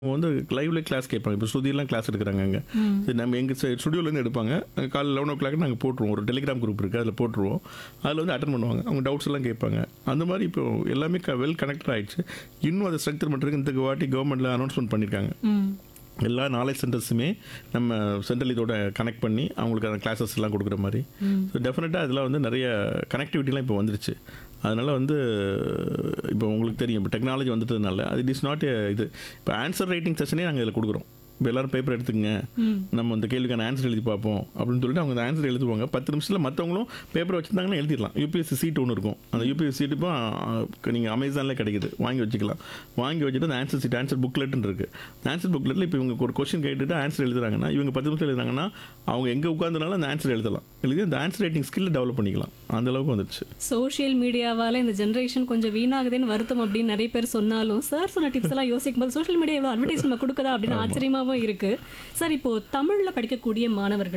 அவங்க வந்து லைவ்ல கிளாஸ் கேட்பாங்க இப்போ ஸ்ருதியெல்லாம் கிளாஸ் எடுக்கிறாங்க அங்கே சரி நம்ம எங்கள் ஸ்டுடியோலேருந்து எடுப்பாங்க அங்க காலைல லெவன் ஓ கிளாக் நாங்கள் போட்டுருவோம் ஒரு டெலிகிராம் குரூப் இருக்குது அதில் போட்டுருவோம் அதில் வந்து அட்டன் பண்ணுவாங்க அவங்க டவுட்ஸ் எல்லாம் கேட்பாங்க அந்த மாதிரி இப்போ எல்லாமே வெல் கனெக்டட் ஆயிடுச்சு இன்னும் அதை ஸ்ட்ரக்சர் பண்ணுறதுக்கு இந்த வாட்டி கவர்மெண்ட்டில் அனௌன்ஸ்மெண்ட் பண்ணியிருக்காங்க ம் எல்லா நாலேஜ் சென்டர்ஸுமே நம்ம சென்ட்ரல் இதோட கனெக்ட் பண்ணி அவங்களுக்கு அந்த கிளாஸஸ் எல்லாம் கொடுக்குற மாதிரி ஸோ டெஃபினட்டாக அதில் வந்து நிறைய கனெக்டிவிட்டிலாம் இப்போ வந்துருச்சு அதனால் வந்து இப்போ உங்களுக்கு தெரியும் இப்போ டெக்னாலஜி வந்துட்டதுனால அது இட் இஸ் நாட் இது இப்போ ஆன்சர் ரைட்டிங் செஷனே நாங்கள் இதில் கொடுக்குறோம் இப்போ எல்லாரும் பேப்பர் எடுத்துக்கங்க நம்ம இந்த கேள்விக்கான ஆன்சர் எழுதி பார்ப்போம் அப்படின்னு சொல்லிட்டு அவங்க அந்த ஆன்சர் எழுதுவாங்க பத்து நிமிஷத்தில் மற்றவங்களும் பேப்பர் வச்சுருந்தாங்கன்னா எழுதிடலாம் யூபிஎஸ்சி சீட் ஒன்று இருக்கும் அந்த யூபிஎஸ்சி சீட் இப்போ நீங்கள் அமேசானில் கிடைக்குது வாங்கி வச்சுக்கலாம் வாங்கி வச்சுட்டு அந்த ஆன்சர் சீட் ஆன்சர் புக்லெட்னு இருக்குது ஆன்சர் புக்லெட்டில் இப்போ இவங்க ஒரு கொஸ்டின் கேட்டுட்டு ஆன்சர் எழுதுறாங்கன்னா இவங்க பத்து நிமிஷம் எழுதுறாங்கன்னா அவங்க எங்கே உட்காந்துனாலும் அந்த ஆன்சர் எழுதலாம் எழுதி அந்த ஆன்சர் ரைட்டிங் ஸ்கில்லை டெவலப் பண்ணிக்கலாம் அந்த அளவுக்கு வந்துருச்சு சோஷியல் மீடியாவால இந்த ஜென்ரேஷன் கொஞ்சம் வீணாகுதுன்னு வருத்தம் அப்படின்னு நிறைய பேர் சொன்னாலும் சார் சொன்ன டிப்ஸ் எல்லாம் யோசிக்கும் போது சோஷியல் மீடியா இவ்வளோ அட்வர்டைஸ்மெண்ட் கொடுக்குதா அப்படின்னு ஆச்சரியமாவும் இருக்கு சார் இப்போ தமிழ்ல படிக்கக்கூடிய மாணவர்கள்